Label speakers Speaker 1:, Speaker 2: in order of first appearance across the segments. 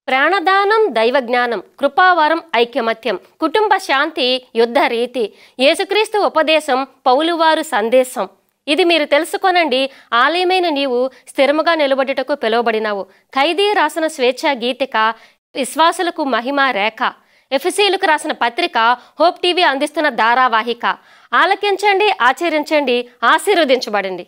Speaker 1: ప్రాణదానం దైవజ్ఞానం కృపావరం ఐక్యమత్యం కుటుంబ శాంతి యుద్ధ రీతి యేసుక్రీస్తు ఉపదేశం పౌలువారు సందేశం ఇది మీరు తెలుసుకొనండి ఆలయమైన నీవు స్థిరముగా నిలబడుటకు పిలువబడినావు ఖైదీ రాసిన స్వేచ్ఛా గీతిక విశ్వాసులకు మహిమ రేఖ ఎఫ్ఎసీలకు రాసిన పత్రిక హోప్ టీవీ అందిస్తున్న ధారావాహిక ఆలకించండి ఆచరించండి ఆశీర్వదించబడండి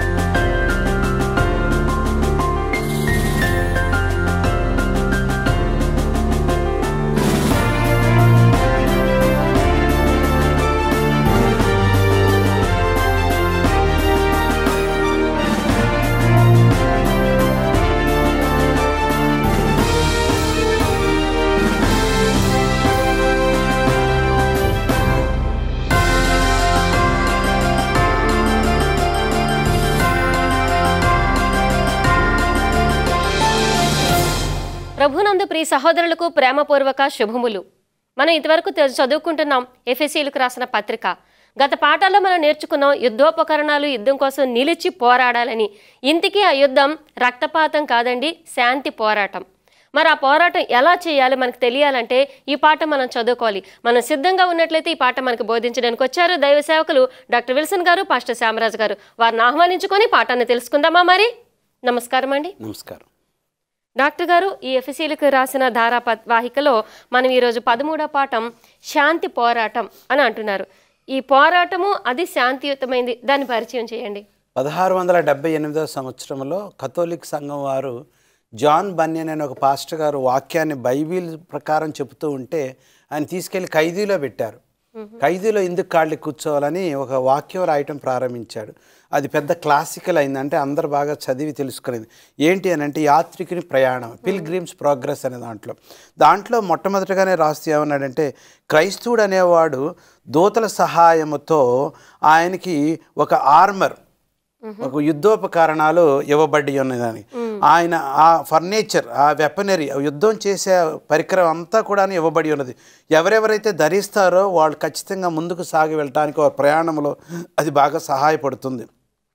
Speaker 1: ప్రభునందు ప్రియ సహోదరులకు ప్రేమపూర్వక శుభములు మనం ఇంతవరకు తె- చదువుకుంటున్నాం ఎఫ్ఎసీలకు రాసిన పత్రిక గత పాఠాల్లో మనం నేర్చుకున్నాం యుద్ధోపకరణాలు యుద్ధం కోసం నిలిచి పోరాడాలని ఇంతకీ ఆ యుద్ధం రక్తపాతం కాదండి శాంతి పోరాటం మరి ఆ పోరాటం ఎలా చేయాలి మనకు తెలియాలంటే ఈ పాఠం మనం చదువుకోవాలి మనం సిద్ధంగా ఉన్నట్లయితే ఈ పాఠం మనకు బోధించడానికి వచ్చారు దైవ సేవకులు doctor Wilson garu pastor Shyamaraju garu వారిని ఆహ్వానించుకొని పాఠాన్ని తెలుసుకుందామా మరి నమస్కారం అండి
Speaker 2: నమస్కారం
Speaker 1: డాక్టర్ గారు ఈ ఎఫ్ఎసీలకు రాసిన ధారా ప- వాహికలో మనం ఈరోజు పదమూడో పాఠం శాంతి పోరాటం అని అంటున్నారు ఈ పోరాటము అది శాంతియుతమైంది దాన్ని పరిచయం చేయండి
Speaker 2: పదహారు వందల డెబ్బై ఎనిమిదవ సంవత్సరంలో కథోలిక్ సంఘం వారు జాన్ బన్యన్ అనే ఒక పాస్టర్ గారు వాక్యాన్ని బైబిల్ ప్రకారం చెబుతూ ఉంటే ఆయన తీసుకెళ్లి ఖైదీలో పెట్టారు ఖైదీలో ఎందుకు కాళ్ళు కూర్చోవాలని ఒక వాక్యం రాయటం ప్రారంభించాడు అది పెద్ద క్లాసికల్ అయింది అంటే అందరు బాగా చదివి తెలుసుకునేది ఏంటి అని అంటే యాత్రికుని ప్రయాణం పిల్గ్రిమ్స్ ప్రోగ్రెస్ అనే దాంట్లో దాంట్లో మొట్టమొదటిగానే రాస్తూ ఏమన్నాడంటే క్రైస్తవుడు అనేవాడు దూతల సహాయముతో ఆయనకి ఒక ఆర్మర్ ఒక యుద్ధోపకరణాలు ఇవ్వబడి ఉన్నదని ఆయన ఆ ఫర్నిచర్ ఆ వెపనరీ యుద్ధం చేసే పరికరం అంతా కూడా ఇవ్వబడి ఉన్నది ఎవరెవరైతే ధరిస్తారో వాళ్ళు ఖచ్చితంగా ముందుకు సాగి వెళ్ళటానికి వారి ప్రయాణంలో అది బాగా సహాయపడుతుంది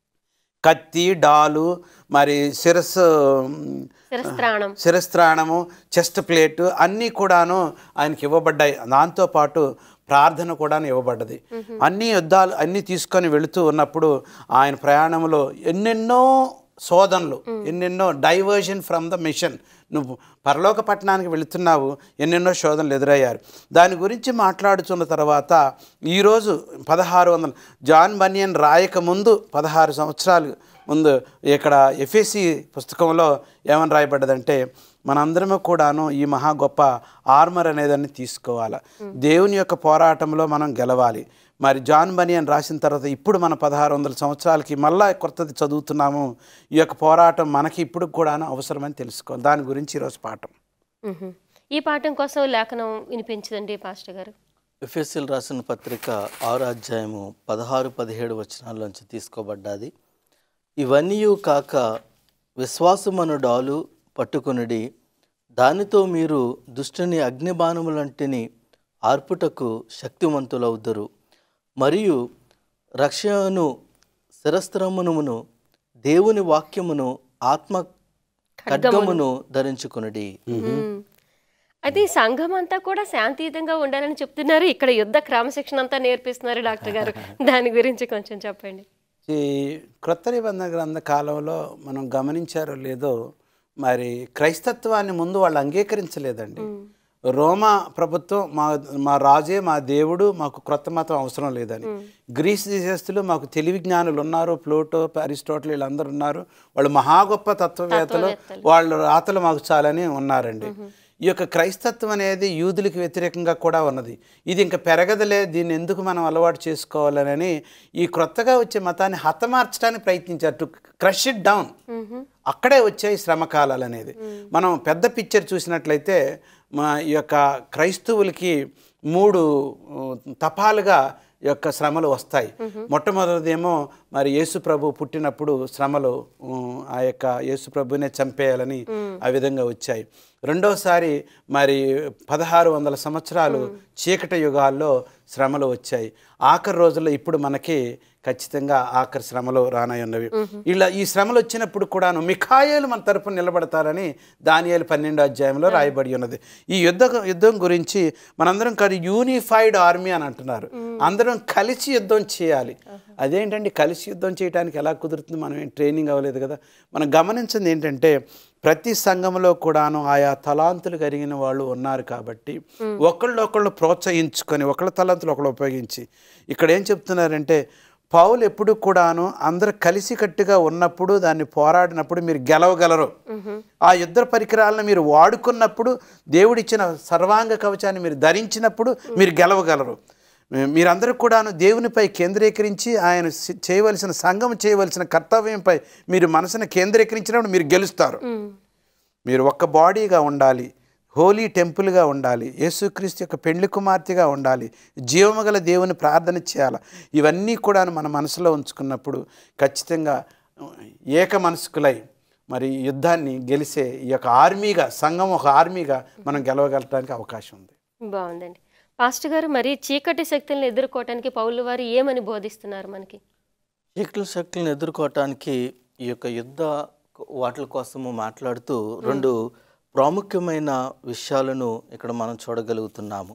Speaker 2: కత్తి డాలు మరి శిరస్సు మ్,
Speaker 1: శిరస్త్రాణం
Speaker 2: శిరస్త్రాణము చెస్ట్ ప్లేట్ అన్నీ కూడాను ఆయనకి ఇవ్వబడ్డాయి దాంతోపాటు ప్రార్థన కూడా ఇవ్వబడ్డది అన్ని యుద్ధాలు అన్నీ తీసుకొని వెళుతూ ఉన్నప్పుడు ఆయన ప్రయాణంలో ఎన్నెన్నో శోధనలు ఎన్నెన్నో డైవర్షన్ ఫ్రమ్ ద మిషన్ నువ్వు పరలోక పట్టణానికి వెళుతున్నావు ఎన్నెన్నో శోధనలు ఎదురయ్యారు దాని గురించి మాట్లాడుతున్న తర్వాత ఈరోజు పదహారు వందల జాన్ బనియన్ రాయక ముందు పదహారు సంవత్సరాలు ముందు ఇక్కడ ఎఫ్ఎసి పుస్తకంలో ఏమని రాయబడ్డదంటే మనందరము కూడాను ఈ మహా గొప్ప ఆర్మర్ అనేదాన్ని తీసుకోవాలి దేవుని యొక్క పోరాటంలో మనం గెలవాలి మరి జాన్ బనియన్ రాసిన తర్వాత ఇప్పుడు మన పదహారు వందల సంవత్సరాలకి మళ్ళా కొత్తది చదువుతున్నాము ఈ యొక్క పోరాటం మనకి ఇప్పుడు కూడాను అవసరమని తెలుసుకోవాలి దాని గురించి ఈరోజు పాఠం
Speaker 1: మ్హూ. ఈ పాఠం కోసం లేఖనం వినిపించదండి పాస్టర్ గారు
Speaker 3: ఎఫ్ఎస్ఎల్ రాసిన పత్రిక ఆరు అధ్యాయము పదహారు పదిహేడు వచనాల్లోంచి తీసుకోబడ్డాది ఇవన్నీ కాక విశ్వాసమను డాలు పట్టుకొనుడి దానితో మీరు దుష్టుని అగ్నిబాణములంటిని ఆర్పుటకు శక్తివంతులవుదురు మరియు రక్షణను శిరస్త్రమును దేవుని వాక్యమును ఆత్మ ఖడ్గమును ధరించుకొనుడి
Speaker 1: మ్మ్. అయితే ఈ సంఘం అంతా కూడా శాంతియుతంగా ఉండాలని చెప్తున్నారు ఇక్కడ యుద్ధ క్రమశిక్షణ అంతా నేర్పిస్తున్నారు డాక్టర్ గారు దాని గురించి కొంచెం చెప్పండి
Speaker 2: ఈ క్రొత్త నిబంధన గ్రంథ కాలంలో మనం గమనించారో లేదో మరి క్రైస్తత్వాన్ని ముందు వాళ్ళు అంగీకరించలేదండి రోమా ప్రభుత్వం మా మా రాజే మా దేవుడు మాకు క్రొత్త మతం అవసరం లేదని గ్రీస్ దేశస్తులు మాకు తెలివి జ్ఞానులు ఉన్నారు ప్లూటో అరిస్టోటల్ వీళ్ళందరూ ఉన్నారు వాళ్ళు మహా గొప్ప తత్వవేత్తలు వాళ్ళు రాతలు మాకు చాలని ఉన్నారండి ఈ యొక్క క్రైస్తత్వం అనేది యూదులకు వ్యతిరేకంగా కూడా ఉన్నది ఇది ఇంకా పెరగదలే దీన్ని ఎందుకు మనం అలవాటు చేసుకోవాలని ఈ క్రొత్తగా వచ్చే మతాన్ని హతమార్చడానికి ప్రయత్నించారు టు క్రష్ ఇట్ డౌన్ అక్కడే వచ్చాయి శ్రమకాలాలు అనేది మనం పెద్ద పిక్చర్ చూసినట్లయితే మా ఈ యొక్క క్రైస్తవులకి మూడు ఉ, తపాలుగా ఈ యొక్క శ్రమలు వస్తాయి మొట్టమొదటిదేమో మరి యేసు ప్రభు పుట్టినప్పుడు శ్రమలు ఉ, ఆ యొక్క యేసు ప్రభునే చంపేయాలని ఆ విధంగా వచ్చాయి రెండోసారి మరి పదహారు వందల సంవత్సరాలు చీకటి యుగాల్లో శ్రమలు వచ్చాయి ఆఖరి రోజుల్లో ఇప్పుడు మనకి ఖచ్చితంగా ఆఖరి శ్రమలు రానయ్యున్నవి ఇలా ఈ శ్రమలు వచ్చినప్పుడు కూడాను మిఖాయేలు మన తరపున నిలబడతారని దానియాలు పన్నెండో అధ్యాయంలో రాయబడి ఉన్నది ఈ యుద్ధ యుద్ధం గురించి మనందరం కాదు యూనిఫైడ్ ఆర్మీ అని అంటున్నారు అందరం కలిసి యుద్ధం చేయాలి అదేంటండి కలిసి యుద్ధం చేయడానికి ఎలా కుదురుతుంది మనం ఏం ట్రైనింగ్ అవ్వలేదు కదా మనం గమనించింది ఏంటంటే ప్రతి సంఘంలో కూడాను ఆయా తలాంతులు కలిగిన వాళ్ళు ఉన్నారు కాబట్టి ఒకళ్ళు ఒకళ్ళు ప్రోత్సహించుకొని ఒకళ్ళ తలాంతులు ఒకళ్ళు ఉపయోగించి ఇక్కడ ఏం చెప్తున్నారంటే పౌలు ఎప్పుడు కూడాను అందరు కలిసికట్టుగా ఉన్నప్పుడు దాన్ని పోరాడినప్పుడు మీరు గెలవగలరు ఆ యుద్ధ పరికరాలను మీరు వాడుకున్నప్పుడు దేవుడిచ్చిన సర్వాంగ కవచాన్ని మీరు ధరించినప్పుడు మీరు గెలవగలరు మీరందరూ కూడాను దేవునిపై కేంద్రీకరించి ఆయన సి- చేయవలసిన సంఘం చేయవలసిన కర్తవ్యంపై మీరు మనసును కేంద్రీకరించినప్పుడు మీరు గెలుస్తారు మీరు ఒక్క బాడీగా ఉండాలి హోలీ టెంపుల్గా ఉండాలి యేసుక్రీస్తు యొక్క పెండ్లి కుమార్తెగా ఉండాలి జీవమగల దేవుని ప్రార్థన చేయాలి ఇవన్నీ కూడా మన మనసులో ఉంచుకున్నప్పుడు ఖచ్చితంగా ఏక మనస్కులై మరి ఈ యుద్ధాన్ని గెలిసే ఈ యొక్క ఆర్మీగా సంఘం ఒక ఆర్మీగా మనం గెలవగలటానికి అవకాశం ఉంది
Speaker 1: బాగుందండి పాస్టర్ గారు మరి చీకటి శక్తులను ఎదుర్కోవటానికి పౌలు వారు ఏమని బోధిస్తున్నారు మనకి
Speaker 3: చీకటి శక్తులను ఎదుర్కోవటానికి ఈ యొక్క యుద్ధ వాటి కోసము మాట్లాడుతూ రెండు ప్రాముఖ్యమైన విషయాలను ఇక్కడ మనం చూడగలుగుతున్నాము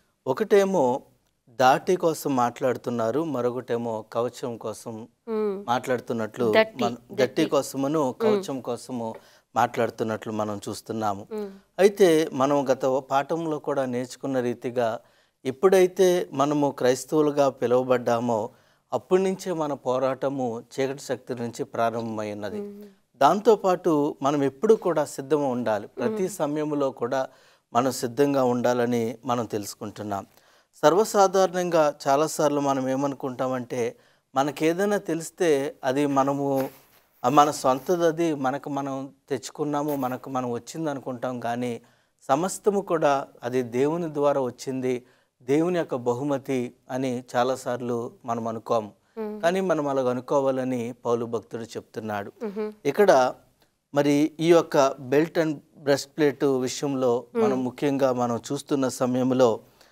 Speaker 3: ఒకటేమో దాటి కోసం మాట్లాడుతున్నారు మరొకటేమో కవచం కోసం
Speaker 1: మ్మ్.
Speaker 3: మాట్లాడుతున్నట్లు మన దట్టి కోసమును కవచం కోసము మాట్లాడుతున్నట్లు మనం చూస్తున్నాము అయితే మనం గత పాఠంలో కూడా నేర్చుకున్న రీతిగా ఎప్పుడైతే మనము క్రైస్తవులుగా పిలువబడ్డామో అప్పటి నుంచే మన పోరాటము చీకటి శక్తి నుంచి ప్రారంభమై ఉన్నది దాంతోపాటు మనం ఎప్పుడు కూడా సిద్ధంగా ఉండాలి ప్రతి సమయంలో కూడా మనం సిద్ధంగా ఉండాలని మనం తెలుసుకుంటున్నాం సర్వసాధారణంగా చాలాసార్లు మనం ఏమనుకుంటామంటే మనకేదైనా తెలిస్తే అది మనము ఆ మన సొంతది అది మనకు మనం తెచ్చుకున్నాము మనకు మనం వచ్చింది అనుకుంటాం కానీ సమస్తము కూడా అది దేవుని ద్వారా వచ్చింది దేవుని యొక్క బహుమతి అని చాలాసార్లు మనం అనుకోము కానీ మనం అలాగ అనుకోవాలని పౌలు భక్తుడు చెప్తున్నాడు ఇక్కడ మరి ఈ యొక్క బెల్ట్ అండ్ బ్రెస్ట్ ప్లేట్ విషయంలో మనం ముఖ్యంగా మనం చూస్తున్న సమయంలో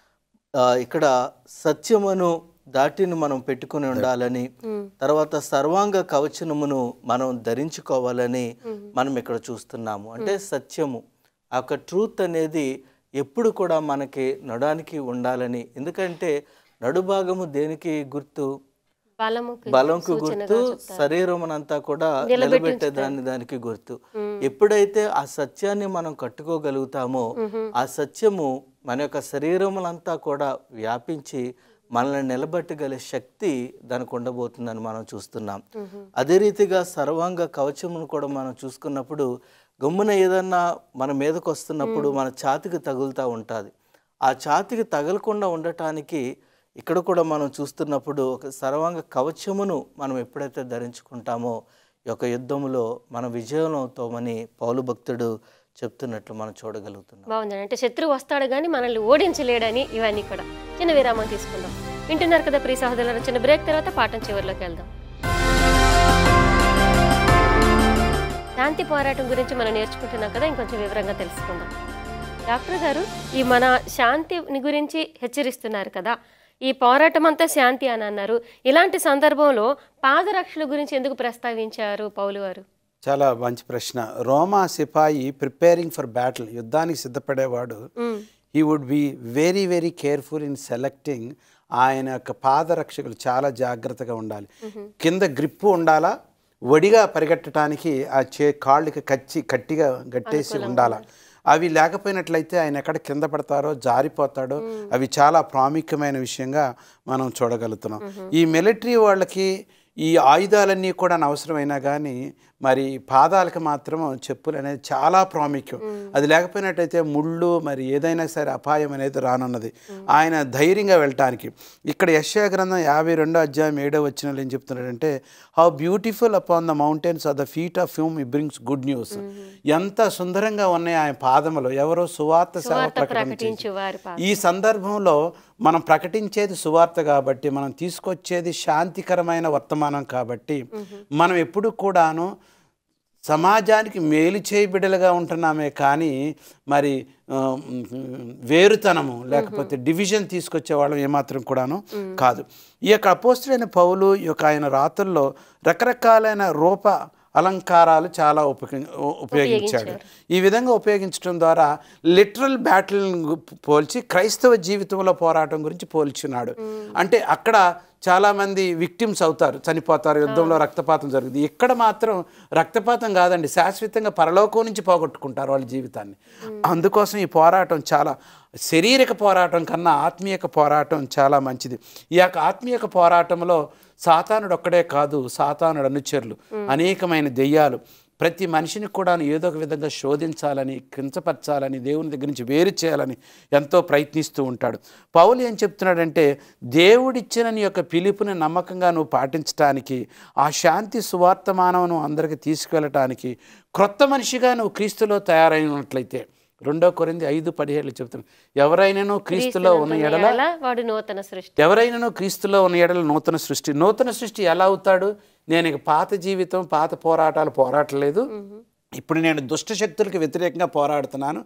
Speaker 3: ఆ, ఇక్కడ సత్యమును దాటిని మనం పెట్టుకుని ఉండాలని తర్వాత సర్వాంగ కవచనమును మనం ధరించుకోవాలని మనం ఇక్కడ చూస్తున్నాము అంటే సత్యము ఆ యొక్క ట్రూత్ అనేది ఎప్పుడు కూడా మనకి నడానికి ఉండాలని ఎందుకంటే నడుభాగము దేనికి గుర్తు
Speaker 1: బలము
Speaker 3: బలంకు గుర్తు శరీరం అంతా కూడా నిలబెట్టే దాన్ని దానికి గుర్తు ఎప్పుడైతే ఆ సత్యాన్ని మనం కట్టుకోగలుగుతామో ఆ సత్యము మన యొక్క శరీరములంతా కూడా వ్యాపించి మనల్ని నిలబెట్టగల శక్తి దానికి ఉండబోతుందని మనం చూస్తున్నాం అదే రీతిగా సర్వాంగ కవచమును కూడా మనం చూసుకున్నప్పుడు గమ్మున ఏదన్నా మన మీదకి వస్తున్నప్పుడు మన ఛాతికి తగులుతూ ఉంటుంది ఆ ఛాతికి తగలకుండా ఉండటానికి ఇక్కడ కూడా మనం చూస్తున్నప్పుడు ఒక సర్వాంగ కవచమును మనం ఎప్పుడైతే ధరించుకుంటామో ఈ యొక్క యుద్ధంలో మన విజయం అవుతామని పౌలు భక్తుడు చెప్తున్నట్లు మనం చూడగలుగుతున్నాం
Speaker 1: బాగుందండి అంటే శత్రువు వస్తాడు కానీ మనల్ని ఓడించలేడని ఇవన్నీ కూడా చిన్న విరామం తీసుకుందాం వింటున్నారు కదా ప్రియ సహోదరులు చిన్న బ్రేక్ తర్వాత పాఠం చివరిలోకి వెళ్దాం శాంతి పోరాటం గురించి మనం నేర్చుకుంటున్నాం కదా ఇంకొంచెం వివరంగా తెలుసుకుందాం డాక్టర్ గారు ఈ మన శాంతిని గురించి హెచ్చరిస్తున్నారు కదా ఈ పోరాటం అంతా శాంతి అని అన్నారు ఇలాంటి సందర్భంలో పాదరక్షల గురించి ఎందుకు ప్రస్తావించారు పౌలు వారు
Speaker 2: చాలా మంచి ప్రశ్న రోమా సిపాయి ప్రిపేరింగ్ ఫర్ బ్యాటిల్ యుద్ధానికి సిద్ధపడేవాడు he would be very very careful in selecting ఆయన యొక్క పాదరక్షకులు చాలా జాగ్రత్తగా ఉండాలి కింద గ్రిప్పు ఉండాలా వడిగా పరిగెట్టడానికి ఆ చే కాళ్ళకి కచ్చి గట్టిగా గట్టేసి ఉండాలా అవి లేకపోయినట్లయితే ఆయన ఎక్కడ కింద పడతారో జారిపోతాడో అవి చాలా ప్రాముఖ్యమైన విషయంగా మనం చూడగలుగుతున్నాం ఈ మిలిటరీ వాళ్ళకి ఈ ఆయుధాలన్నీ కూడా అవసరమైనా కానీ మరి పాదాలకు మాత్రం చెప్పులు అనేది చాలా ప్రాముఖ్యం అది లేకపోయినట్టయితే ముళ్ళు మరి ఏదైనా సరే అపాయం అనేది రానున్నది ఆయన ధైర్యంగా వెళ్ళటానికి ఇక్కడ యశ్యా గ్రంథం యాభై రెండో అధ్యాయం ఏడో వచ్చిన ఏం చెప్తున్నాడంటే how beautiful upon the mountains of the feet of him it brings good news ఎంత సుందరంగా ఉన్నాయి ఆయన పాదములు ఎవరో సువార్త సేవ
Speaker 1: సువార్త
Speaker 2: ప్రకటించి
Speaker 1: ప్రకటించు వారి పాద
Speaker 2: ఈ సందర్భంలో మనం ప్రకటించేది సువార్త కాబట్టి మనం తీసుకొచ్చేది శాంతికరమైన వర్తమానం కాబట్టి మనం ఎప్పుడు కూడాను సమాజానికి మేలు చేయబిడలుగా ఉంటున్నామే కానీ మరి ఆ, మ్, వేరుతనము లేకపోతే డివిజన్ తీసుకొచ్చే వాళ్ళం ఏమాత్రం కూడాను కాదు ఈ యొక్క అపోస్తులైన పౌలు ఈ యొక్క ఆయన రాతుల్లో రకరకాలైన రూప అలంకారాలు చాలా ఉపయోగి ఉపయోగించాడు ఈ విధంగా ఉపయోగించడం ద్వారా లిటరల్ బ్యాటిల్ పోల్చి క్రైస్తవ జీవితంలో పోరాటం గురించి పోల్చున్నాడు అంటే అక్కడ చాలామంది విక్టిమ్స్ అవుతారు చనిపోతారు యుద్ధంలో రక్తపాతం జరుగుతుంది ఇక్కడ మాత్రం రక్తపాతం కాదండి శాశ్వతంగా పరలోకం నుంచి పోగొట్టుకుంటారు వాళ్ళ జీవితాన్ని అందుకోసం ఈ పోరాటం చాలా శారీరక పోరాటం కన్నా ఆత్మీయక పోరాటం చాలా మంచిది ఈ యొక్క ఆత్మీయక పోరాటంలో సాతానుడు ఒక్కడే కాదు సాతానుడు అనుచరులు అనేకమైన దెయ్యాలు ప్రతి మనిషిని కూడా ఏదో ఒక విధంగా శోధించాలని కించపరచాలని దేవుని దగ్గర నుంచి వేరు చేయాలని ఎంతో ప్రయత్నిస్తూ ఉంటాడు పౌలు ఏం చెప్తున్నాడంటే దేవుడిచ్చిన నీ యొక్క పిలుపుని నమ్మకంగా నువ్వు పాటించడానికి ఆ శాంతి సువార్తమానమును అందరికి తీసుకెళ్ళటానికి క్రొత్త మనిషిగా నువ్వు క్రీస్తులో తయారైనట్లయితే రెండో కొరింది ఐదు పదిహేళ్ళు చెప్తున్నాను ఎవరైనాను క్రీస్తులో ఉన్న ఎడల
Speaker 1: ఎలా వాడు నూతన సృష్టి
Speaker 2: ఎవరైనాను క్రీస్తులో ఉన్న ఎడల నూతన సృష్టి నూతన సృష్టి ఎలా అవుతాడు నేను ఇక పాత జీవితం పాత పోరాటాలు పోరాటలేదు ఇప్పుడు నేను దుష్ట శక్తులకు వ్యతిరేకంగా పోరాడుతున్నాను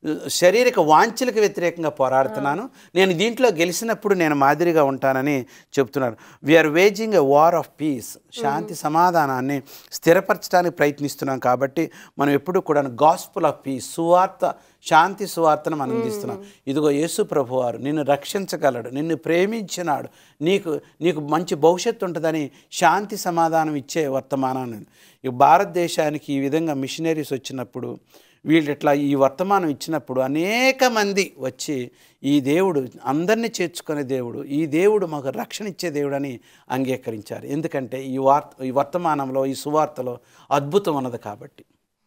Speaker 2: శారీరక వాంఛలకు వ్యతిరేకంగా పోరాడుతున్నాను నేను దీంట్లో గెలిచినప్పుడు నేను మాదిరిగా ఉంటానని చెప్తున్నారు we are waging a war of peace శాంతి సమాధానాన్ని స్థిరపరచడానికి ప్రయత్నిస్తున్నాం కాబట్టి మనం ఎప్పుడు కూడా గాస్పుల్ ఆఫ్ పీస్ సువార్త శాంతి సువార్తను మనం అందిస్తున్నాం ఇదిగో యేసు ప్రభువారు నిన్ను రక్షించగలడు నిన్ను ప్రేమించినాడు నీకు నీకు మంచి భవిష్యత్తు ఉంటుందని శాంతి సమాధానం ఇచ్చే వర్తమానాన్ని ఈ భారతదేశానికి ఈ విధంగా మిషనరీస్ వచ్చినప్పుడు వీళ్ళు ఇట్లా ఈ వర్తమానం ఇచ్చినప్పుడు అనేక మంది వచ్చి ఈ దేవుడు అందరినీ చేర్చుకునే దేవుడు ఈ దేవుడు మాకు రక్షణ ఇచ్చే దేవుడు అని అంగీకరించారు ఎందుకంటే ఈ వార్త ఈ వర్తమానంలో ఈ సువార్తలో అద్భుతం ఉన్నది కాబట్టి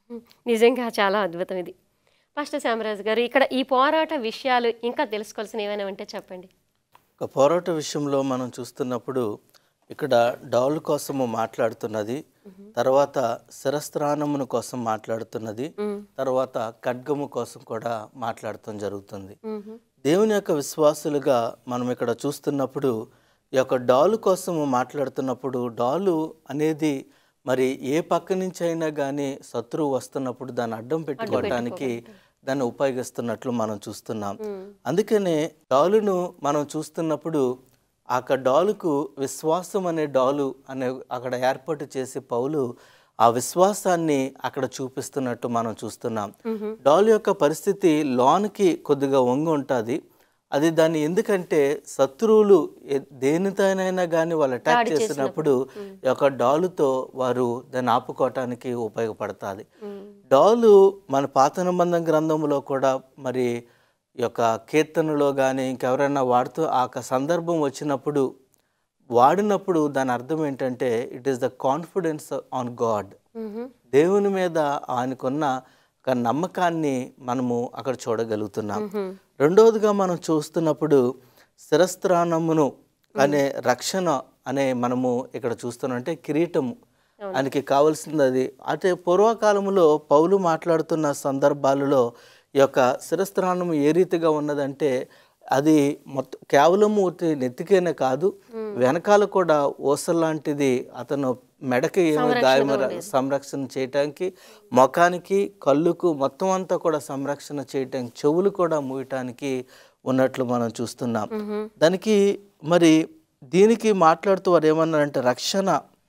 Speaker 1: నిజంగా చాలా అద్భుతం ఇది పాస్టర్ శ్యామరాజు గారు ఇక్కడ ఈ పోరాట విషయాలు ఇంకా తెలుసుకోవాల్సిన ఏమైనా ఉంటే చెప్పండి
Speaker 3: ఒక పోరాట విషయంలో మనం చూస్తున్నప్పుడు ఇక్కడ డౌల్ కోసము మాట్లాడుతున్నది తర్వాత శిరస్త్రానమును కోసం మాట్లాడుతున్నది తర్వాత ఖడ్గము కోసం కూడా మాట్లాడటం జరుగుతుంది దేవుని యొక్క విశ్వాసులుగా మనం ఇక్కడ చూస్తున్నప్పుడు ఈ యొక్క డాలు కోసము మాట్లాడుతున్నప్పుడు డాలు అనేది మరి ఏ పక్క నుంచి అయినా కానీ శత్రువు వస్తున్నప్పుడు దాన్ని అడ్డం పెట్టుకోవడానికి దాన్ని ఉపయోగిస్తున్నట్లు మనం చూస్తున్నాం అందుకనే డాలును మనం చూస్తున్నప్పుడు అక్కడ డాలుకు విశ్వాసం అనే డాలు అనే అక్కడ ఏర్పాటు చేసి పౌలు ఆ విశ్వాసాన్ని అక్కడ చూపిస్తున్నట్టు మనం చూస్తున్నాం డాల్ యొక్క పరిస్థితి లోనికి కొద్దిగా వంగి ఉంటుంది అది దాన్ని ఎందుకంటే శత్రువులు ఎ- దేనితోనైనా కానీ వాళ్ళు అటాక్ చేసినప్పుడు ఈ యొక్క డాలుతో వారు దాన్ని ఆపుకోవటానికి ఉపయోగపడుతుంది డాలు మన పాత నిబంధన గ్రంథంలో కూడా మరి ఈ యొక్క కీర్తనలో కానీ ఇంకెవరైనా వాడుతూ ఆ యొక్క సందర్భం వచ్చినప్పుడు వాడినప్పుడు దాని అర్థం ఏంటంటే it is the confidence on God దేవుని మీద ఆయనకున్న ఒక నమ్మకాన్ని మనము అక్కడ చూడగలుగుతున్నాం రెండవదిగా మనం చూస్తున్నప్పుడు శిరస్త్రానమును అనే రక్షణ అనే మనము ఇక్కడ చూస్తున్నాం అంటే కిరీటము ఆయనకి కావాల్సింది అది అంటే పూర్వకాలంలో పౌలు మాట్లాడుతున్న సందర్భాలలో ఈ యొక్క శిరస్త్రానము ఏ రీతిగా ఉన్నదంటే అది మొత్తం కేవలం ఉట్టి నెత్తికేనే కాదు వెనకాల కూడా ఓసలాంటిది అతను మెడకి ఏమి గాయం సంరక్షణ చేయటానికి ముఖానికి కళ్ళుకు మొత్తం అంతా కూడా సంరక్షణ చేయటానికి చెవులు కూడా మూయటానికి ఉన్నట్లు మనం చూస్తున్నాం దానికి మరి దీనికి మాట్లాడుతూ వారు ఏమన్నారంటే రక్షణ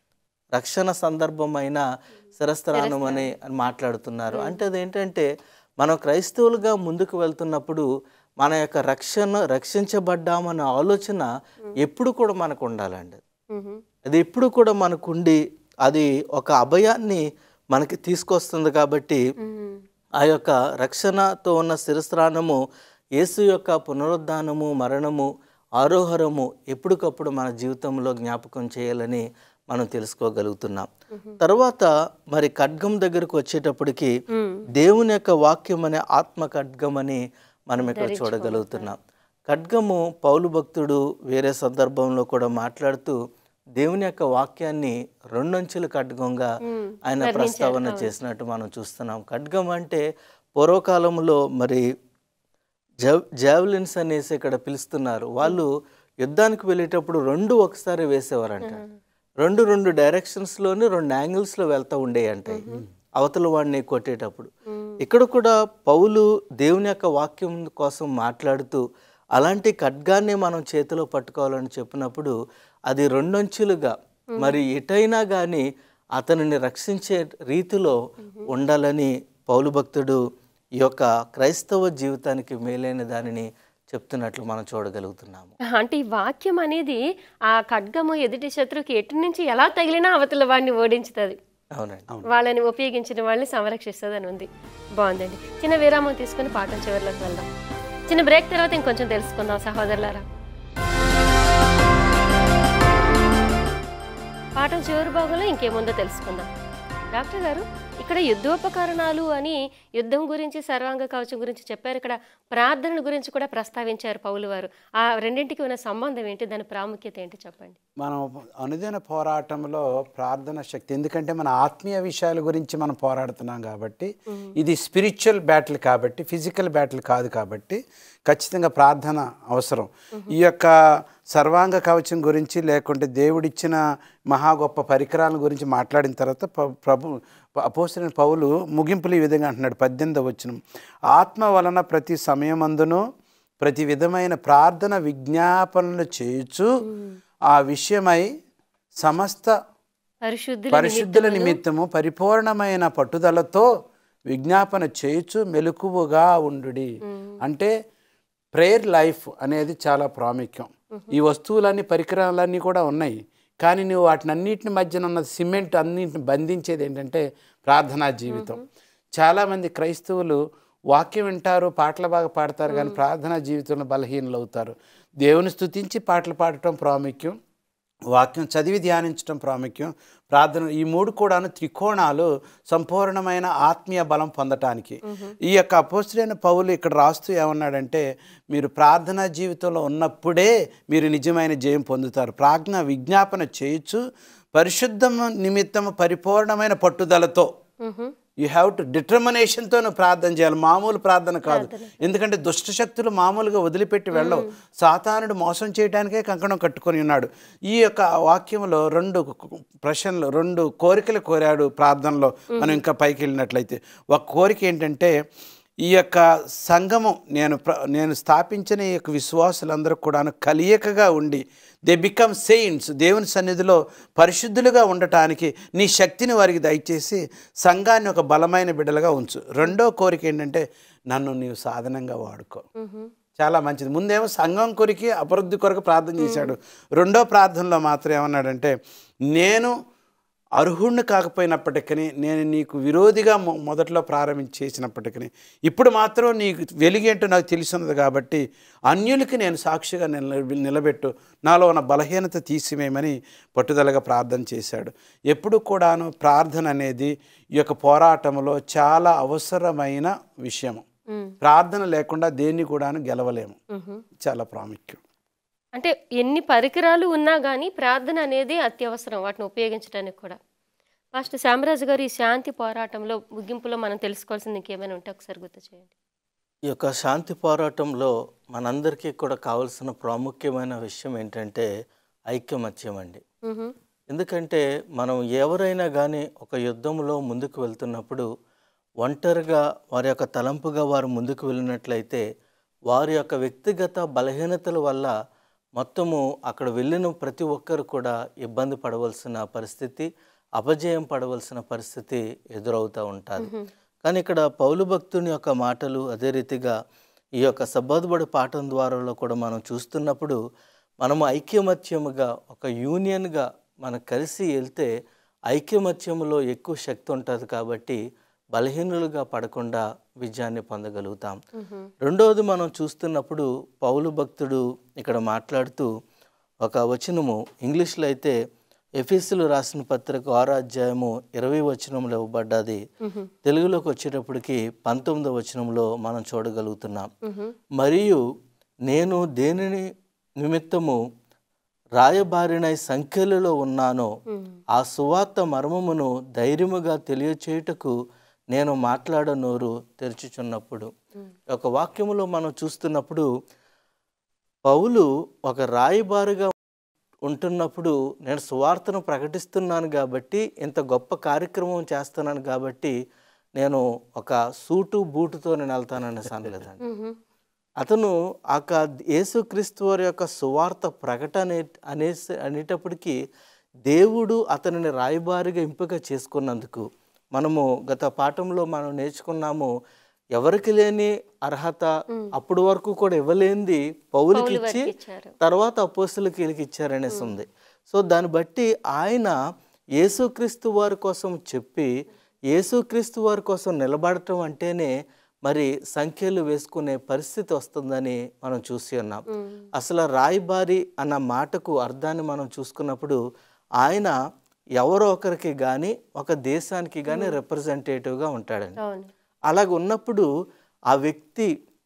Speaker 3: రక్షణ సందర్భమైన శిరస్త్రానం అని అని మాట్లాడుతున్నారు అంటే అదేంటంటే మనం క్రైస్తవులుగా ముందుకు వెళ్తున్నప్పుడు మన యొక్క రక్షణ రక్షించబడ్డామన్న ఆలోచన ఎప్పుడు కూడా మనకు ఉండాలండి అది ఎప్పుడు కూడా మనకు ఉండి అది ఒక అభయాన్ని మనకి తీసుకొస్తుంది కాబట్టి ఆ యొక్క రక్షణతో ఉన్న శిరస్త్రానము యేసు యొక్క పునరుద్ధానము మరణము ఆరోహరము ఎప్పటికప్పుడు మన జీవితంలో జ్ఞాపకం చేయాలని మనం తెలుసుకోగలుగుతున్నాం తర్వాత మరి ఖడ్గం దగ్గరకు వచ్చేటప్పటికి దేవుని యొక్క వాక్యం అనే ఆత్మ ఖడ్గం అని మనం ఇక్కడ చూడగలుగుతున్నాం ఖడ్గము పౌలు భక్తుడు వేరే సందర్భంలో కూడా మాట్లాడుతూ దేవుని యొక్క వాక్యాన్ని రెండంచుల ఖడ్గంగా ఆయన ప్రస్తావన చేసినట్టు మనం చూస్తున్నాం ఖడ్గం అంటే పూర్వకాలంలో మరి జావ్ జావలిన్స్ అనేసి ఇక్కడ పిలుస్తున్నారు వాళ్ళు యుద్ధానికి వెళ్ళేటప్పుడు రెండు ఒకసారి వేసేవారంట రెండు రెండు డైరెక్షన్స్లోని రెండు యాంగిల్స్లో వెళ్తూ ఉండేయంట అవతల వాడిని కొట్టేటప్పుడు ఇక్కడ కూడా పౌలు దేవుని యొక్క వాక్యం కోసం మాట్లాడుతూ అలాంటి ఖడ్గాన్ని మనం చేతిలో పట్టుకోవాలని చెప్పినప్పుడు అది రెండొంచులుగా మరి ఎటైనా కానీ అతనిని రక్షించే రీతిలో ఉండాలని పౌలు భక్తుడు ఈ యొక్క క్రైస్తవ జీవితానికి మేలైన దానిని చెప్తున్నట్లు మనం చూడగలుగుతున్నాము
Speaker 1: అంటే ఈ వాక్యం అనేది ఆ ఖడ్గము ఎదుటి శత్రువుకి ఎటు నుంచి ఎలా తగిలినా అవతల వాడిని ఓడించుతుంది
Speaker 3: అవునండి
Speaker 1: వాళ్ళని ఉపయోగించిన వాళ్ళని సంరక్షిస్తుంది అని ఉంది బాగుందండి చిన్న విరామం తీసుకుని పాఠం చివరిలోకి వెళ్దాం చిన్న బ్రేక్ తర్వాత ఇంకొంచెం తెలుసుకుందాం సహోదరులారా పాఠం చివరి భాగంలో ఇంకేముందో తెలుసుకుందాం డాక్టర్ గారు ఇక్కడ యుద్ధోపకరణాలు అని యుద్ధం గురించి సర్వాంగ కవచం గురించి చెప్పారు ఇక్కడ ప్రార్థన గురించి కూడా ప్రస్తావించారు పౌలు వారు ఆ రెండింటికి ఉన్న సంబంధం ఏంటి దాని ప్రాముఖ్యత ఏంటి చెప్పండి
Speaker 2: మనం అనుదిన పోరాటంలో ప్రార్థన శక్తి ఎందుకంటే మన ఆత్మీయ విషయాల గురించి మనం పోరాడుతున్నాం కాబట్టి ఇది స్పిరిచువల్ బ్యాటిల్ కాబట్టి ఫిజికల్ బ్యాటిల్ కాదు కాబట్టి ఖచ్చితంగా ప్రార్థన అవసరం ఈ యొక్క సర్వాంగ కవచం గురించి లేకుంటే దేవుడిచ్చిన మహా గొప్ప పరికరాల గురించి మాట్లాడిన తర్వాత ప- ప్రభు అపోసిన పౌలు ముగింపులు ఈ విధంగా అంటున్నాడు పద్దెనిమిది వచ్చిన ఆత్మ వలన ప్రతి సమయమందును ప్రతి విధమైన ప్రార్థన విజ్ఞాపనలు చేయుచు ఆ విషయమై సమస్త
Speaker 1: పరిశుద్ధుల
Speaker 2: పరిశుద్ధుల నిమిత్తము పరిపూర్ణమైన పట్టుదలతో విజ్ఞాపన చేయుచు మెలకువగా ఉండుడి అంటే ప్రేయర్ లైఫ్ అనేది చాలా ప్రాముఖ్యం ఈ వస్తువులన్నీ పరికరాలన్నీ కూడా ఉన్నాయి కానీ నువ్వు వాటిని అన్నింటిని మధ్యన ఉన్న సిమెంట్ అన్నింటిని బంధించేది ఏంటంటే ప్రార్థనా జీవితం చాలామంది క్రైస్తవులు వాక్యం వింటారు పాటలు బాగా పాడతారు కానీ ప్రార్థనా జీవితంలో బలహీనలు అవుతారు దేవుని స్తుతించి పాటలు పాడటం ప్రాముఖ్యం వాక్యం చదివి ధ్యానించడం ప్రాముఖ్యం ప్రార్థన ఈ మూడు కూడాను త్రికోణాలు సంపూర్ణమైన ఆత్మీయ బలం పొందటానికి ఈ యొక్క అపోస్తులైన పౌలు ఇక్కడ రాస్తూ ఏమన్నాడంటే మీరు ప్రార్థనా జీవితంలో ఉన్నప్పుడే మీరు నిజమైన జయం పొందుతారు ప్రాజ్ఞ విజ్ఞాపన చేయొచ్చు పరిశుద్ధం నిమిత్తము పరిపూర్ణమైన పట్టుదలతో యూ హ్యావ్ టు డిటర్మినేషన్తో నువ్వు ప్రార్థన చేయాలి మామూలు ప్రార్థన కాదు ఎందుకంటే దుష్ట శక్తులు మామూలుగా వదిలిపెట్టి వెళ్ళవు సాతానుడు మోసం చేయడానికే కంకణం కట్టుకొని ఉన్నాడు ఈ యొక్క వాక్యంలో రెండు ప్రశ్నలు రెండు కోరికలు కోరాడు ప్రార్థనలో మనం ఇంకా పైకి వెళ్ళినట్లయితే ఒక కోరిక ఏంటంటే ఈ యొక్క సంఘము నేను ప్ర నేను స్థాపించిన ఈ యొక్క విశ్వాసులందరూ కూడాను కలియకగా ఉండి దే బికమ్ సెయింట్స్ దేవుని సన్నిధిలో పరిశుద్ధులుగా ఉండటానికి నీ శక్తిని వారికి దయచేసి సంఘాన్ని ఒక బలమైన బిడ్డలుగా ఉంచు రెండో కోరిక ఏంటంటే నన్ను నీవు సాధనంగా వాడుకో చాలా మంచిది ముందేమో సంఘం కొరికి అభివృద్ధి కొరకు ప్రార్థన చేశాడు రెండో ప్రార్థనలో మాత్రం ఏమన్నాడంటే నేను అర్హుణ్ణి కాకపోయినప్పటికీ నేను నీకు విరోధిగా మొ- మొదట్లో ప్రారంభించి చేసినప్పటికీ ఇప్పుడు మాత్రం నీకు వెలిగేంటో నాకు తెలిసినది కాబట్టి అన్యులకి నేను సాక్షిగా నిల నిలబెట్టు నాలో ఉన్న బలహీనత తీసివేయమని పట్టుదలగా ప్రార్థన చేశాడు ఎప్పుడు కూడాను ప్రార్థన అనేది ఈ యొక్క పోరాటంలో చాలా అవసరమైన విషయము ప్రార్థన లేకుండా దేన్ని కూడాను గెలవలేము చాలా ప్రాముఖ్యం
Speaker 1: అంటే ఎన్ని పరికరాలు ఉన్నా కానీ ప్రార్థన అనేది అత్యవసరం వాటిని ఉపయోగించడానికి కూడా ఫస్ట్ శామరాజు గారు ఈ శాంతి పోరాటంలో ముగింపులో మనం తెలుసుకోవాల్సింది ఇంకేమైనా ఉంటే ఒకసారి గుర్తు చేయండి
Speaker 3: ఈ యొక్క శాంతి పోరాటంలో మనందరికీ కూడా కావాల్సిన ప్రాముఖ్యమైన విషయం ఏంటంటే ఐక్యమత్యం అండి
Speaker 1: మ్హూ.
Speaker 3: ఎందుకంటే మనం ఎవరైనా కానీ ఒక యుద్ధంలో ముందుకు వెళ్తున్నప్పుడు ఒంటరిగా వారి యొక్క తలంపుగా వారు ముందుకు వెళ్ళినట్లయితే వారి యొక్క వ్యక్తిగత బలహీనతల వల్ల మొత్తము అక్కడ వెళ్ళిన ప్రతి ఒక్కరు కూడా ఇబ్బంది పడవలసిన పరిస్థితి అపజయం పడవలసిన పరిస్థితి ఎదురవుతూ ఉంటుంది కానీ ఇక్కడ పౌలు భక్తుని యొక్క మాటలు అదే రీతిగా ఈ యొక్క సబ్బోధబడి పాఠం ద్వారా కూడా మనం చూస్తున్నప్పుడు మనము ఐక్యమత్యముగా ఒక యూనియన్గా మనం కలిసి వెళ్తే ఐక్యమత్యములో ఎక్కువ శక్తి ఉంటుంది కాబట్టి బలహీనులుగా పడకుండా విజయాన్ని పొందగలుగుతాం రెండవది మనం చూస్తున్నప్పుడు పౌలు భక్తుడు ఇక్కడ మాట్లాడుతూ ఒక వచనము ఇంగ్లీష్లో అయితే ఎఫీసులు రాసిన పత్రిక ఆరో అధ్యాయము ఇరవై వచనంలో ఇవ్వబడ్డది తెలుగులోకి వచ్చేటప్పటికి పంతొమ్మిదో వచనంలో మనం చూడగలుగుతున్నాం మరియు నేను దేనిని నిమిత్తము రాయబారినై సంఖ్యలలో ఉన్నానో ఆ సువార్త మర్మమును ధైర్యముగా తెలియచేయుటకు నేను మాట్లాడనోరు తెరుచుచున్నప్పుడు ఒక వాక్యములో మనం చూస్తున్నప్పుడు పౌలు ఒక రాయబారిగా ఉంటున్నప్పుడు నేను సువార్తను ప్రకటిస్తున్నాను కాబట్టి ఇంత గొప్ప కార్యక్రమం చేస్తున్నాను కాబట్టి నేను ఒక సూటు బూటుతో నేను వెళ్తానని అనలేదండి
Speaker 1: మ్మ్.
Speaker 3: అతను ఆ క- యేసుక్రీస్తు వారి యొక్క సువార్త ప్రకటన అనేసి అనేటప్పటికీ దేవుడు అతనిని రాయబారిగా ఎంపిక చేసుకున్నందుకు మనము గత పాఠంలో మనం నేర్చుకున్నాము ఎవరికి లేని అర్హత అప్పటి వరకు కూడా ఇవ్వలేనిది పౌలకి ఇచ్చి
Speaker 1: ఇచ్చారు.
Speaker 3: తర్వాత అపోస్తులకి వీళ్ళకి ఇచ్చారనేసి ఉంది సో దాన్ని బట్టి ఆయన యేసుక్రీస్తు వారి కోసం చెప్పి యేసుక్రీస్తు వారి కోసం నిలబడటం అంటేనే మరి సంఖ్యలు వేసుకునే పరిస్థితి వస్తుందని మనం చూసి ఉన్నాం అసలు రాయబారి అన్న మాటకు అర్థాన్ని మనం చూసుకున్నప్పుడు ఆయన ఎవరో ఒకరికి కానీ ఒక దేశానికి కానీ రిప్రజెంటేటివ్గా ఉంటాడండి
Speaker 1: అవును
Speaker 3: అలాగ ఉన్నప్పుడు ఆ వ్యక్తి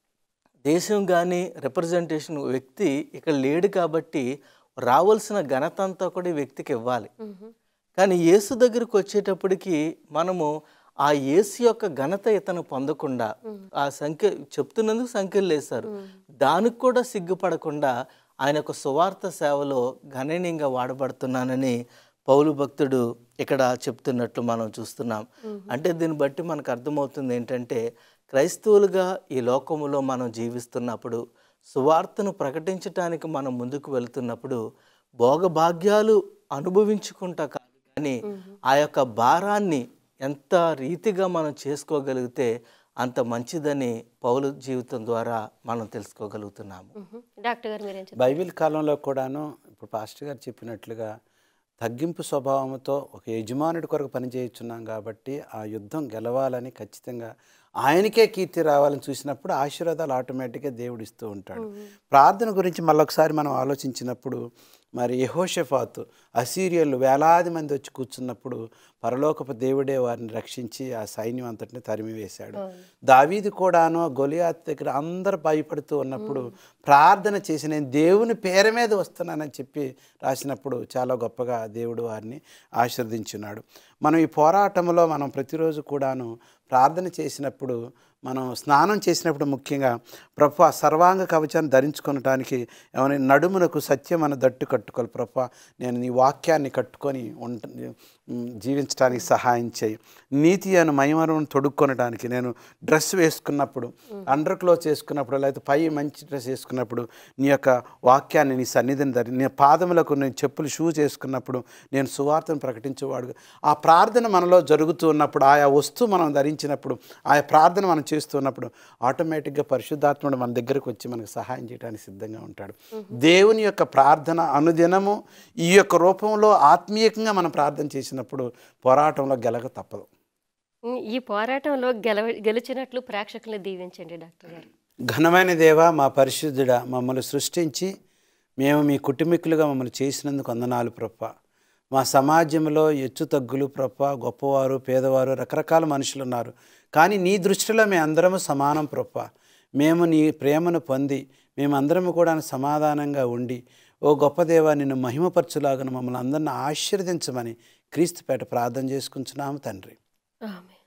Speaker 3: దేశం కానీ రిప్రజెంటేషన్ వ్యక్తి ఇక్కడ లేడు కాబట్టి రావాల్సిన ఘనత అంతా కూడా ఈ వ్యక్తికి ఇవ్వాలి
Speaker 1: మ్మ్.
Speaker 3: కానీ యేసు దగ్గరికి వచ్చేటప్పటికి మనము ఆ యేసు యొక్క ఘనత ఇతను పొందకుండా ఆ సంఖ్య చెప్తున్నందుకు సంఖ్యలు వేశారు దానికి కూడా సిగ్గుపడకుండా ఆయన యొక్క సువార్త సేవలో గణనీయంగా వాడబడుతున్నానని పౌలు భక్తుడు ఇక్కడ చెప్తున్నట్లు మనం చూస్తున్నాం అంటే దీన్ని బట్టి మనకు అర్థమవుతుంది ఏంటంటే క్రైస్తవులుగా ఈ లోకములో మనం జీవిస్తున్నప్పుడు సువార్తను ప్రకటించటానికి మనం ముందుకు వెళ్తున్నప్పుడు భోగభాగ్యాలు అనుభవించుకుంటా కాదు కానీ ఆ యొక్క భారాన్ని ఎంత రీతిగా మనం చేసుకోగలిగితే అంత మంచిదని పౌలు జీవితం ద్వారా మనం తెలుసుకోగలుగుతున్నాము
Speaker 1: మ్మ్. డాక్టర్ గారు మీరేం చెప్తారు
Speaker 2: బైబిల్ కాలంలో కూడాను ఇప్పుడు పాస్టర్ గారు చెప్పినట్లుగా తగ్గింపు స్వభావంతో ఒక యజమానుడి కొరకు పనిచేయుచున్నాం కాబట్టి ఆ యుద్ధం గెలవాలని ఖచ్చితంగా ఆయనకే కీర్తి రావాలని చూసినప్పుడు ఆశీర్వాదాలు ఆటోమేటిక్గా దేవుడు ఇస్తూ ఉంటాడు ప్రార్థన గురించి మళ్ళొకసారి మనం ఆలోచించినప్పుడు మరి యహోషఫాత్ అసీరియలు వేలాది మంది వచ్చి కూర్చున్నప్పుడు పరలోకపు దేవుడే వారిని రక్షించి ఆ సైన్యం అంతటిని తరిమి వేశాడు దావీది కూడాను గొలియాత్ దగ్గర అందరు భయపడుతూ ఉన్నప్పుడు ప్రార్థన చేసి నేను దేవుని పేరు మీద వస్తున్నానని చెప్పి రాసినప్పుడు చాలా గొప్పగా దేవుడు వారిని ఆశీర్వదించున్నాడు మనం ఈ పోరాటంలో మనం ప్రతిరోజు కూడాను ప్రార్థన చేసినప్పుడు మనం స్నానం చేసినప్పుడు ముఖ్యంగా ప్రభు ఆ సర్వాంగ కవచాన్ని ధరించుకొనటానికి ఏమైనా నడుమునకు సత్యం అన్న దట్టు కట్టుకోవాలి ప్రభు నేను నీ వాక్యాన్ని కట్టుకొని ఉంట ఉమ్, జీవించడానికి సహాయం చేయి నీతి అను మయమరం తొడుక్కొనడానికి నేను డ్రెస్ వేసుకున్నప్పుడు అండర్ క్లోత్ వేసుకున్నప్పుడు లేకపోతే పై మంచి డ్రెస్ వేసుకున్నప్పుడు నీ యొక్క వాక్యాన్ని నీ సన్నిధిని ధరి నీ పాదములకు నేను చెప్పులు షూ చేసుకున్నప్పుడు నేను సువార్తను ప్రకటించేవాడు ఆ ప్రార్థన మనలో జరుగుతూ ఉన్నప్పుడు ఆయా వస్తువు మనం ధరించినప్పుడు ఆయా ప్రార్థన మనం చేస్తున్నప్పుడు ఆటోమేటిక్గా పరిశుద్ధాత్ముడు మన దగ్గరకు వచ్చి మనకు సహాయం చేయడానికి సిద్ధంగా ఉంటాడు దేవుని యొక్క ప్రార్థన అనుదినము ఈ యొక్క రూపంలో ఆత్మీయంగా మనం ప్రార్థన చేసినప్పుడు పోరాటంలో గెలక తప్పదు
Speaker 1: మ్మ్. ఈ పోరాటంలో గెల గెలిచినట్లు ప్రేక్షకులను దీవించండి డాక్టర్ గారు
Speaker 2: ఘనమైన దేవ మా పరిశుద్ధుడా మమ్మల్ని సృష్టించి మేము మీ కుటుంబీకులుగా మమ్మల్ని చేసినందుకు వందనాలు ప్రప్ప మా సమాజంలో హెచ్చు తగ్గులు ప్రప్ప గొప్పవారు పేదవారు రకరకాల మనుషులు ఉన్నారు కానీ నీ దృష్టిలో మేము అందరము సమానం ప్రప్ప మేము నీ ప్రేమను పొంది మేమందరము కూడా సమాధానంగా ఉండి ఓ గొప్ప దేవా నిన్ను మహిమపరచులాగా మమ్మల్ని అందరిని ఆశీర్వదించమని క్రీస్తుపేట ప్రార్థన చేసుకుంటున్నాము తండ్రి
Speaker 1: ఆమె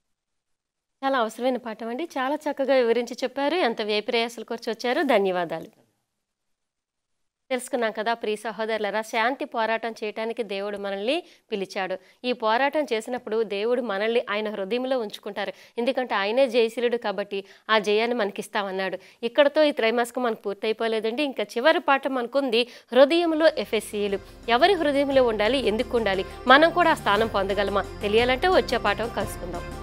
Speaker 1: చాలా అవసరమైన పాఠం అండి చాలా చక్కగా వివరించి చెప్పారు ఎంత వ్యయ ప్రయాసాలు ఖర్చు వచ్చారు ధన్యవాదాలు తెలుసుకున్నాం కదా ప్రియ సహోదరులరా శాంతి పోరాటం చేయడానికి దేవుడు మనల్ని పిలిచాడు ఈ పోరాటం చేసినప్పుడు దేవుడు మనల్ని ఆయన హృదయంలో ఉంచుకుంటారు ఎందుకంటే ఆయనే జయశీలుడు కాబట్టి ఆ జయాన్ని మనకి ఇస్తామన్నాడు ఇక్కడతో ఈ త్రైమాసికం మనకు పూర్తయిపోలేదండి ఇంకా చివరి పాఠం మనకుంది హృదయంలో ఎఫ్ఎస్సీలు ఎవరి హృదయంలో ఉండాలి ఎందుకు ఉండాలి మనం కూడా ఆ స్థానం పొందగలమా తెలియాలంటే వచ్చే పాఠం కలుసుకుందాం